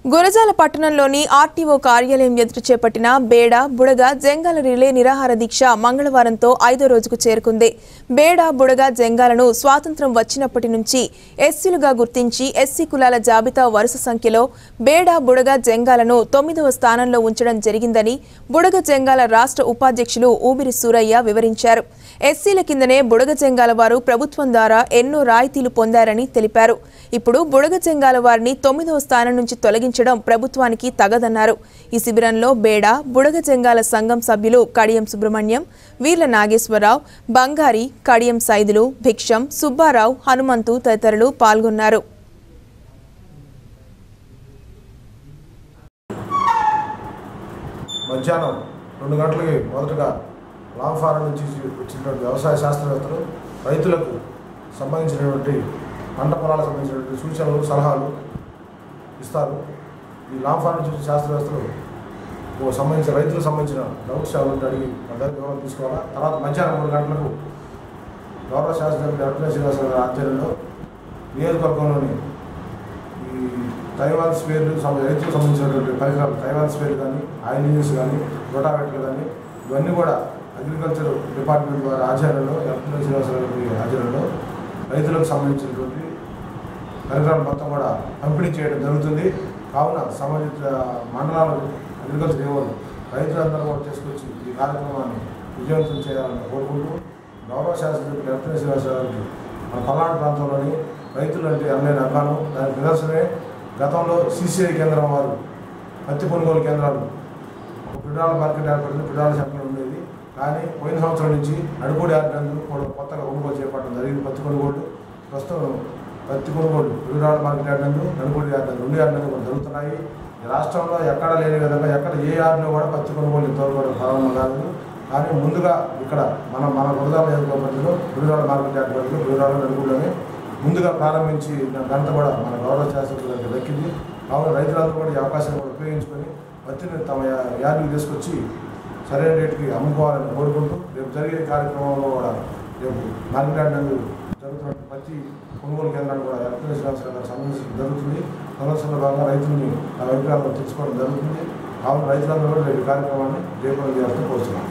గురజాల పట్టణంలోని ఆర్టీఓ కార్యాలయం ఎదుట చేపట్టిన బేడ బుడగ జంగాల రిలే నిరాహార దీక్ష మంగళవారంతో ఐదో రోజుకు చేరుకుంది బేడ బుడగ జంగాలను స్వాతంత్రం వచ్చినప్పటి నుంచి ఎస్సీలుగా గుర్తించి ఎస్సీ కులాల జాబితా వరుస సంఖ్యలో బేడ బుడగ జంగాలను తొమ్మిదవ స్థానంలో ఉంచడం జరిగిందని బుడగ జంగాల రాష్ట్ర ఉపాధ్యక్షులు ఊబిరి సూరయ్య వివరించారు ఎస్సీల కిందనే బుడగ జంగాల వారు ప్రభుత్వం ద్వారా ఎన్నో రాయితీలు పొందారని తెలిపారు ఇప్పుడు బుడగ జంగాల వారిని తొమ్మిదవ స్థానం నుంచి తొలగించడం ప్రభుత్వానికి తగదన్నారు ఈ శిబిరంలో బేడ బుడగ జంగాల సంఘం సభ్యులు కడియం సుబ్రహ్మణ్యం వీర్ల నాగేశ్వరరావు బంగారి కడియం సైదులు భిక్షం సుబ్బారావు హనుమంతు తదితరులు పాల్గొన్నారు మధ్యాహ్నం రెండు గంటలకి మొదటగా లాంగ్ ఫారం నుంచి వచ్చినటువంటి వ్యవసాయ శాస్త్రవేత్తలు రైతులకు సంబంధించినటువంటి పంట పొలాలకు సంబంధించినటువంటి సూచనలు సలహాలు ఇస్తారు ఈ లాంగ్ ఫారం నుంచి వచ్చిన శాస్త్రవేత్తలు ఓ సంబంధించిన రైతులకు సంబంధించిన డౌట్స్ ఎవరు అడిగి వాళ్ళ దగ్గర వివరాలు తీసుకోవాలా తర్వాత మధ్యాహ్నం మూడు గంటలకు గౌరవ శాస్త్రవేత్త అర్జున శ్రీనివాసరావు గారి ఆధ్వర్యంలో నియోజకవర్గంలోని ఈ తైవాన్ స్పేర్లు సంబ- రైతులకు సంబంధించినటువంటి పరికరాలు తైవాన్ స్పేర్లు కానీ ఆయిల్ ఇంజిన్స్ కానీ రోటావేటర్లు కానీ ఇవన్నీ కూడా అగ్రికల్చర్ డిపార్ట్మెంట్ వారి ఆధ్వర్యంలో ఎలక్ట్రికల్ శ్రీనివాసరావు గారి ఆధ్వర్యంలో రైతులకు సంబంధించినటువంటి పరికరాలు మొత్తం కూడా పంపిణీ చేయడం జరుగుతుంది కావున సంబంధిత మండలాలు అగ్రికల్చర్ ఏవోలు రైతులందరూ కూడా తీసుకొచ్చి ఈ కార్యక్రమాన్ని విజయవంతం చేయాలని కోరుకుంటూ గౌరవ శాస్త్రజ్ఞులు ఎలక్ట్రికల్ శ్రీనివాసరావు గారికి మన పల్నాడు ప్రాంతంలోని రైతులు అంటే అమ్మైన అన్నాను దానికి నిదర్శనమే గతంలో సిసిఐ కేంద్రం వారు పత్తి కొనుగోలు కేంద్రాలు ఒక పిడాల మార్కెట్ ఏర్పడింది పిడాల సెంటర్ ఉండేది కానీ పోయిన సంవత్సరం నుంచి నడుపూడి ఆర్డర్ కూడా కొత్తగా కొనుగోలు చేపట్టడం జరిగింది పత్తి కొనుగోలు ప్రస్తుతం పత్తి కొనుగోలు పిడాల మార్కెట్ యార్డ్ నడుపూడి యార్డ్ రెండు యార్డ్ కూడా జరుగుతున్నాయి ఈ రాష్ట్రంలో ఎక్కడ లేని విధంగా ఎక్కడ ఏ యార్డ్లో కూడా పత్తి కొనుగోలు ఇంతవరకు కూడా ప్రారంభం కాదు కానీ ముందుగా ఇక్కడ మన మన గురదాల నియోజకవర్గంలో గురుదాల మార్కెట్ యార్డ్ పరిధిలో గురుదాల నడుపులోనే ముందుగా ప్రారంభించి ఘనత కూడా మన గౌరవ శాస్త్రజ్ఞులకు దక్కింది కావున రైతులందరూ కూడా ఈ అవకాశాన్ని కూడా ఉపయోగించుకొని పత్తిని తమ యా- యార్డుకి తీసుకొచ్చి సరైన రేటుకి అమ్ముకోవాలని కోరుకుంటూ రేపు జరిగే కార్యక్రమంలో కూడా రేపు మార్కెట్ యార్డ్ నందు జరుగుతున్న పత్తి కొనుగోలు కేంద్రాన్ని కూడా ఎలక్ట్రిక్ శ్రీనివాసరావు గారు సందర్శించడం జరుగుతుంది సందర్శనలో భాగంగా రైతుల్ని ఆ అభిప్రాయాలను తెలుసుకోవడం జరుగుతుంది కావున రైతులందరూ కూడా రేపు ఈ కార్యక్రమాన్ని జయప్రదం చేయాలని కోరుతున్నాను